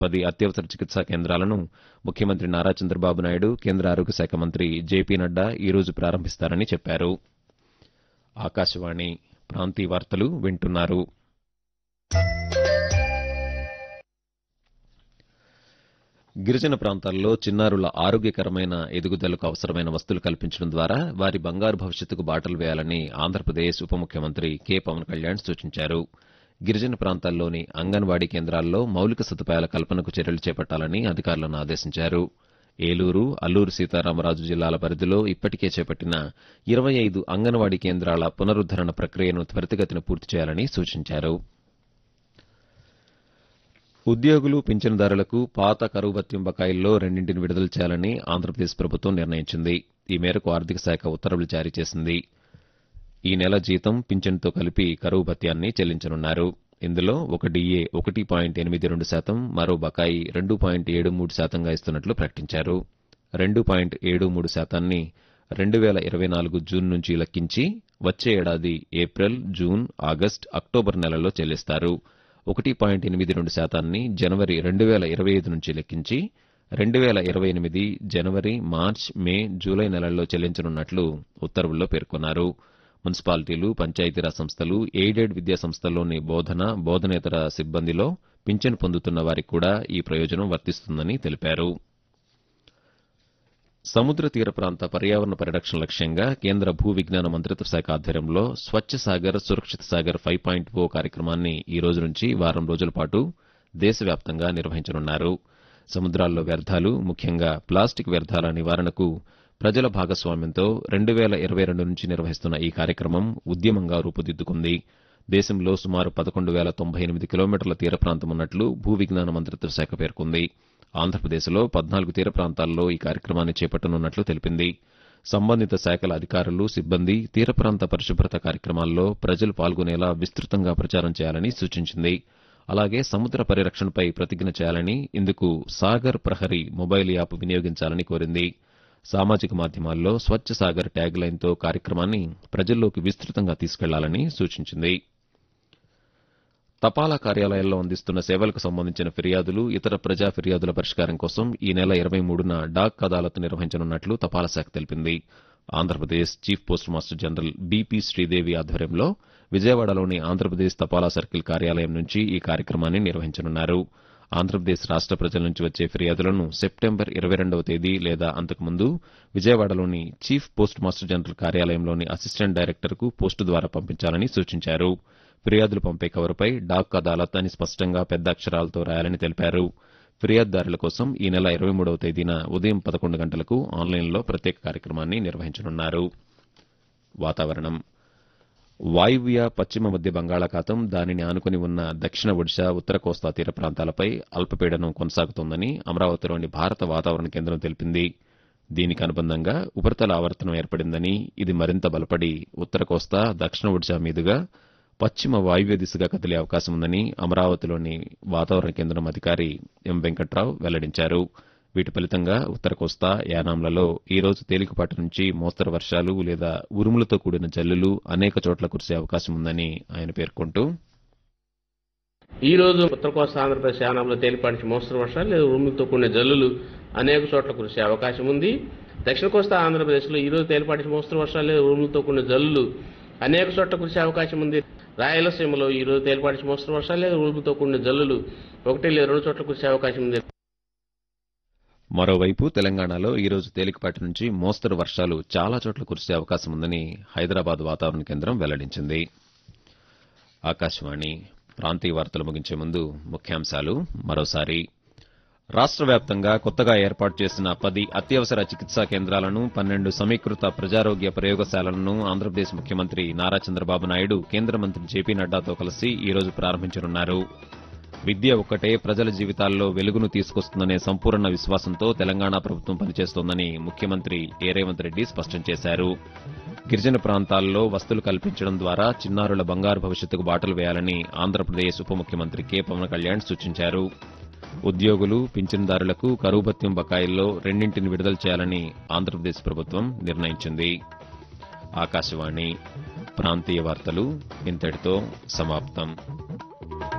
పది అత్యవసర చికిత్సా కేంద్రాలను ముఖ్యమంత్రి నారా చంద్రబాబు నాయుడు కేంద్ర ఆరోగ్య శాఖ మంత్రి జేపీ నడ్డా ఈ రోజు ప్రారంభిస్తారని చెప్పారు ఆకాశవాణి ప్రాంతీయ వార్తలు వింటున్నారు గిరిజన ప్రాంతాల్లో చిన్నారుల ఆరోగ్యకరమైన ఎదుగుదలకు అవసరమైన వస్తువులు కల్పించడం ద్వారా వారి బంగారు భవిష్యత్తుకు బాటలు వేయాలని ఆంధ్రప్రదేశ్ ఉప ముఖ్యమంత్రి కె పవన్ కళ్యాణ్ సూచించారు గిరిజన ప్రాంతాల్లోని అంగన్వాడీ కేంద్రాల్లో మౌలిక సదుపాయాల కల్పనకు చర్యలు చేపట్టాలని అధికారులను ఆదేశించారు ఏలూరు అల్లూరు సీతారామరాజు జిల్లాల పరిధిలో ఇప్పటికే చేపట్టిన ఇరవై ఐదు అంగన్వాడీ కేంద్రాల పునరుద్దరణ ప్రక్రియను త్వరితగతిన పూర్తి చేయాలని సూచించారు ఉద్యోగులు పింఛనుదారులకు పాత కరువు భత్యం బకాయిల్లో రెండింటిని విడుదల చేయాలని ఆంధ్రప్రదేశ్ ప్రభుత్వం నిర్ణయించింది ఈ మేరకు ఆర్థిక శాఖ ఉత్తర్వులు జారీ చేసింది ఈ నెల జీతం పింఛన్తో కలిపి కరువు భత్యాన్ని చెల్లించనున్నారు ఇందులో ఒక డిఏ ఒకటి పాయింట్ ఎనిమిది రెండు శాతం మరో బకాయి రెండు పాయింట్ ఏడు మూడు శాతంగా ఇస్తున్నట్లు ప్రకటించారు రెండు పాయింట్ ఏడు మూడు శాతాన్ని రెండు వేల ఇరవై నాలుగు జూన్ నుంచి లెక్కించి వచ్చే ఏడాది ఏప్రిల్ జూన్ ఆగస్టు అక్టోబర్ నెలల్లో చెల్లిస్తారు ఒకటి పాయింట్ ఎనిమిది రెండు శాతాన్ని జనవరి రెండు వేల ఇరవై ఐదు నుంచి లెక్కించి రెండు వేల ఇరవై ఎనిమిది జనవరి మార్చ్ మే జూలై నెలల్లో చెల్లించనున్నట్లు ఉత్తర్వుల్లో పేర్కొన్నారు మున్సిపాలిటీలు పంచాయతీరాజ్ సంస్థలు ఎయిడెడ్ విద్యా సంస్థల్లోని బోధన బోధనేతర సిబ్బందిలో పింఛను పొందుతున్న వారికి కూడా ఈ ప్రయోజనం వర్తిస్తుందని తెలిపారు సముద్ర తీర ప్రాంత పర్యావరణ పరిరక్షణ లక్ష్యంగా కేంద్ర భూ విజ్ఞాన మంత్రిత్వ శాఖ ఆధ్వర్యంలో స్వచ్ఛ సాగర్ సురక్షిత సాగర్ ఫైవ్ పాయింట్ ఓ కార్యక్రమాన్ని ఈ రోజు నుంచి వారం రోజుల పాటు దేశవ్యాప్తంగా నిర్వహించనున్నారు సముద్రాల్లో వ్యర్థాలు ముఖ్యంగా ప్లాస్టిక్ వ్యర్థాల నివారణకు ప్రజల భాగస్వామ్యంతో రెండు వేల ఇరవై రెండు నుంచి నిర్వహిస్తున్న ఈ కార్యక్రమం ఉద్యమంగా రూపుదిద్దుకుంది దేశంలో సుమారు పదకొండు వేల తొంభై ఎనిమిది కిలోమీటర్ల తీర ప్రాంతం ఉన్నట్లు భూ విజ్ఞాన మంత్రిత్వ శాఖ పేర్కొంది ఆంధ్రప్రదేశ్లో పద్నాలుగు తీర ప్రాంతాల్లో ఈ కార్యక్రమాన్ని చేపట్టనున్నట్లు తెలిపింది సంబంధిత శాఖల అధికారులు సిబ్బంది తీర ప్రాంత పరిశుభ్రత కార్యక్రమాల్లో ప్రజలు పాల్గొనేలా విస్తృతంగా ప్రచారం చేయాలని సూచించింది అలాగే సముద్ర పరిరక్షణపై ప్రతిజ్ఞ చేయాలని ఇందుకు సాగర్ ప్రహరీ మొబైల్ యాప్ వినియోగించాలని కోరింది సామాజిక మాధ్యమాల్లో స్వచ్ఛ సాగర్ ట్యాగ్ లైన్తో కార్యక్రమాన్ని ప్రజల్లోకి విస్తృతంగా తీసుకెళ్లాలని సూచించింది తపాలా కార్యాలయాల్లో అందిస్తున్న సేవలకు సంబంధించిన ఫిర్యాదులు ఇతర ప్రజా ఫిర్యాదుల పరిష్కారం కోసం ఈ నెల ఇరవై మూడున డాక్ అదాలత్ నిర్వహించనున్నట్లు తపాలా శాఖ తెలిపింది Andhra Pradesh chief postmaster general BP Sridevi ఆధ్వర్యంలో విజయవాడలోని ఆంధ్రప్రదేశ్ తపాలా సర్కిల్ కార్యాలయం నుంచి ఈ కార్యక్రమాన్ని నిర్వహించనున్నారు ఆంధ్రప్రదేశ్ రాష్ట ప్రజల నుంచి వచ్చే ఫిర్యాదులను సెప్టెంబర్ ఇరవై రెండవ తేదీ లేదా అంతకుముందు విజయవాడలోని చీఫ్ పోస్ట్ మాస్టర్ జనరల్ కార్యాలయంలోని అసిస్టెంట్ డైరెక్టర్కు పోస్టు ద్వారా పంపించాలని సూచించారు ఫిర్యాదులు పంపే కవరుపై డాక్ అదాలత్ అని స్పష్టంగా పెద్ద అక్షరాలతో రాయాలని తెలిపారు ఫిర్యాదుదారుల కోసం ఈ నెల ఇరవై మూడవ తేదీన ఉదయం పదకొండు గంటలకు ఆన్లైన్లో ప్రత్యేక కార్యక్రమాన్ని నిర్వహించనున్నారు వాతావరణం వాయువ్య పశ్చిమ మధ్య బంగాళాఖాతం దానిని ఆనుకుని ఉన్న దక్షిణ ఒడిశా ఉత్తర కోస్తా తీర ప్రాంతాలపై అల్పపీడనం కొనసాగుతోందని అమరావతిలోని భారత వాతావరణ కేంద్రం తెలిపింది దీనికి అనుబంధంగా ఉపరితల ఆవర్తనం ఏర్పడిందని ఇది మరింత బలపడి ఉత్తర కోస్తా దక్షిణ ఒడిశా మీదుగా పశ్చిమ వాయువ్య దిశగా కదిలే అవకాశం ఉందని అమరావతిలోని వాతావరణ కేంద్రం అధికారి ఎం వెంకట్రావు వెల్లడించారు వీటి ఫలితంగా ఉత్తర కోస్తా యానాంలలో ఈ రోజు తేలికపాటి నుంచి మోస్తరు వర్షాలు లేదా ఉరుములతో కూడిన జల్లులు అనేక చోట్ల కురిసే అవకాశం ఉందని ఆయన పేర్కొంటూ ఈ రోజు ఉత్తర కోస్తా ఆంధ్రప్రదేశ్ యానంలో తేలిపాటి నుంచి మోస్తరు వర్షాలు లేదా ఉరుములతో కూడిన జల్లులు అనేక చోట్ల కురిసే అవకాశం ఉంది దక్షిణ కోస్తా ఆంధ్రప్రదేశ్లో ఈ రోజు తేలిపాటి నుంచి మోస్తరు వర్షాలు లేదా ఉరుములతో కూడిన జల్లులు అనేక చోట్ల కురిసే అవకాశం ఉంది రాయలసీమలో ఈ రోజు తేలిపాటి నుంచి మోస్తరు వర్షాలు లేదా ఉరుములతో కూడిన జల్లులు ఒకటి లేదా రెండు చోట్ల కురిసే అవకాశం ఉంది మరోవైపు తెలంగాణలో ఈ రోజు తేలికపాటి నుంచి మోస్తరు వర్షాలు చాలా చోట్ల కురిసే అవకాశం ఉందని హైదరాబాద్ వాతావరణ కేంద్రం వెల్లడించింది ఆకాశవాణి ప్రాంతీయ వార్తలు ముగించే ముందు ముఖ్యాంశాలు మరోసారి రాష్ట్ర వ్యాప్తంగా కొత్తగా ఏర్పాటు చేసిన పది అత్యవసర చికిత్సా కేంద్రాలను పన్నెండు సమీకృత ప్రజారోగ్య ప్రయోగశాలలను ఆంధ్రప్రదేశ్ ముఖ్యమంత్రి నారా చంద్రబాబు నాయుడు కేంద్ర మంత్రి జేపీ నడ్డాతో కలిసి ఈ రోజు ప్రారంభించనున్నారు విద్య ఒక్కటే ప్రజల జీవితాల్లో వెలుగును తీసుకొస్తుందనే సంపూర్ణ విశ్వాసంతో తెలంగాణ ప్రభుత్వం పనిచేస్తోందని ముఖ్యమంత్రి ఏ రేవంత్ రెడ్డి స్పష్టం చేశారు గిరిజన ప్రాంతాల్లో వస్తువులు కల్పించడం ద్వారా చిన్నారుల బంగారు భవిష్యత్తుకు బాటలు వేయాలని ఆంధ్రప్రదేశ్ ఉప ముఖ్యమంత్రి కె పవన్ కళ్యాణ్ సూచించారు ఉద్యోగులు పింఛన్దారులకు కరువు భత్యం బకాయిల్లో రెండింటిని విడుదల చేయాలని ఆంధ్రప్రదేశ్ ప్రభుత్వం నిర్ణయించింది ఆకాశవాణి ప్రాంతీయ వార్తలు ఇంతటితో సమాప్తం